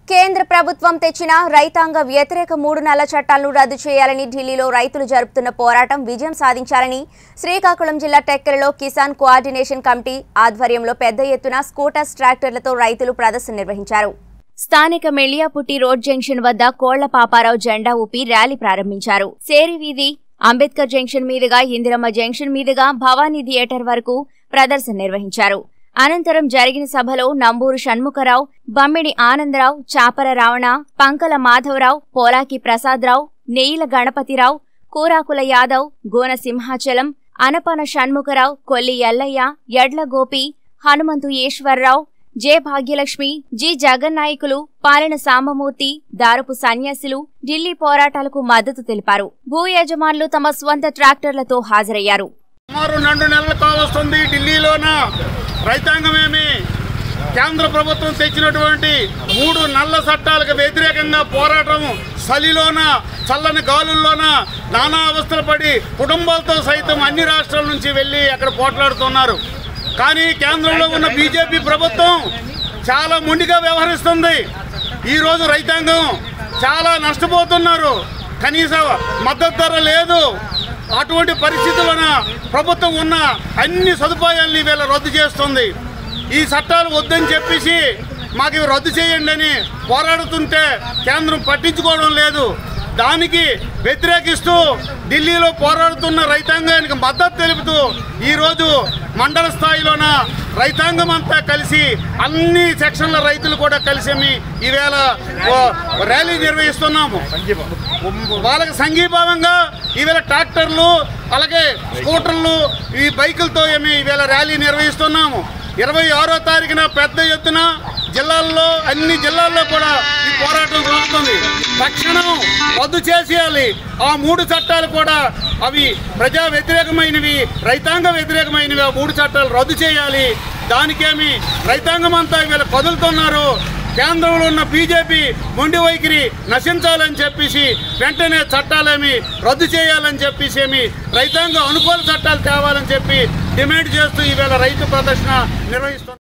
కేంద్ర ప్రభుత్వం తెచ్చిన రైతాంగ వ్యతిరేక మూడు నల్ల చట్టాలను రద్దు చేయాలని ఢిల్లీలో రైతులు జరుపుతున్న పోరాటం విజయం సాధించాలని శ్రీకాకుళం జిల్లా టెక్కలలో కిసాన్ కోఆర్డినేషన్ కమిటీ ఆధ్వర్యంలో పెద్ద ఎత్తున స్కూటర్స్ ట్రాక్టర్లతో రైతులు ప్రదర్శన నిర్వహించారు స్థానిక మెళియాపుట్టి రోడ్ జంక్షన్ వద్ద కోళ్ల పాపారావు జెండా ఊపి ర్యాలీ ప్రారంభించారు సేరి వీధి అంబేద్కర్ జంక్షన్ మీదుగా ఇందిరమ్మ జంక్షన్ మీదుగా భవానీ థియేటర్ వరకు ప్రదర్శన నిర్వహించారు అనంతరం జరిగిన సభలో నంబూరు షణ్ముఖరావు బమ్మిడి ఆనందరావు చాపర రావణ పంకల మాధవరావు పోలాకి ప్రసాదరావు నెయ్యిల గణపతిరావు కూరాకుల యాదవ్ గోన సింహాచలం అనపన షణ్ముఖరావు కొల్లి ఎల్లయ్య ఎడ్ల గోపి హనుమంతు ఈశ్వర్రావు జె భాగ్యలక్ష్మి జి జగన్నాయకులు పాలెన సాంబమూర్తి దారపు సన్యాసులు ఢిల్లీ పోరాటాలకు మద్దతు తెలిపారు భూ యజమానులు తమ స్వంత ట్రాక్టర్లతో హాజరయ్యారు సుమారు రెండు నెలలు కావస్తుంది ఢిల్లీలోన రైతాంగమేమి కేంద్ర ప్రభుత్వం తెచ్చినటువంటి మూడు నల్ల చట్టాలకు వ్యతిరేకంగా పోరాటం చలిలోన చల్లని గాలుల్లోన నానా అవస్థలు పడి కుటుంబాలతో సైతం అన్ని రాష్ట్రాల నుంచి వెళ్ళి అక్కడ పోట్లాడుతున్నారు కానీ కేంద్రంలో ఉన్న బీజేపీ ప్రభుత్వం చాలా మొండిగా వ్యవహరిస్తుంది ఈరోజు రైతాంగం చాలా నష్టపోతున్నారు కనీస మద్దతు ధర లేదు అటువంటి పరిస్థితులన ప్రభుత్వం ఉన్న అన్ని సదుపాయాల్ని వీళ్ళ రద్దు చేస్తుంది ఈ చట్టాలు వద్దని చెప్పేసి మాకు ఇవి రద్దు చేయండి అని పోరాడుతుంటే కేంద్రం పట్టించుకోవడం లేదు దానికి వ్యతిరేకిస్తూ ఢిల్లీలో పోరాడుతున్న రైతాంగానికి మద్దతు తెలుపుతూ ఈరోజు మండల స్థాయిలోన రైతాంగం అంతా కలిసి అన్ని సెక్షన్ల రైతులు కూడా కలిసి మీ ఈవేళ ఓ ర్యాలీ నిర్వహిస్తున్నాము వాళ్ళకి సంఘీభావంగా ఈవేళ ట్రాక్టర్లు అలాగే స్కూటర్లు ఈ బైకులతో ఏమి ఈవేళ ర్యాలీ నిర్వహిస్తున్నాము ఇరవై ఆరో తారీఖున పెద్ద ఎత్తున జిల్లాల్లో అన్ని జిల్లాల్లో కూడా ఈ పోరాటం జరుగుతుంది తక్షణం రద్దు చేసేయాలి ఆ మూడు చట్టాలు కూడా అవి ప్రజా వ్యతిరేకమైనవి రైతాంగ వ్యతిరేకమైనవి ఆ మూడు చట్టాలు రద్దు చేయాలి దానికేమి రైతాంగం అంతా వీళ్ళు కదులుతున్నారు కేంద్రంలో ఉన్న బీజేపీ మొండి వైఖరి నశించాలని చెప్పేసి వెంటనే చట్టాలేమి రద్దు చేయాలని చెప్పేసి ఏమి రైతాంగ అనుకూల చట్టాలు తేవాలని చెప్పి డిమాండ్ చేస్తూ ఈవేళ రైతు ప్రదర్శన నిర్వహిస్తున్నారు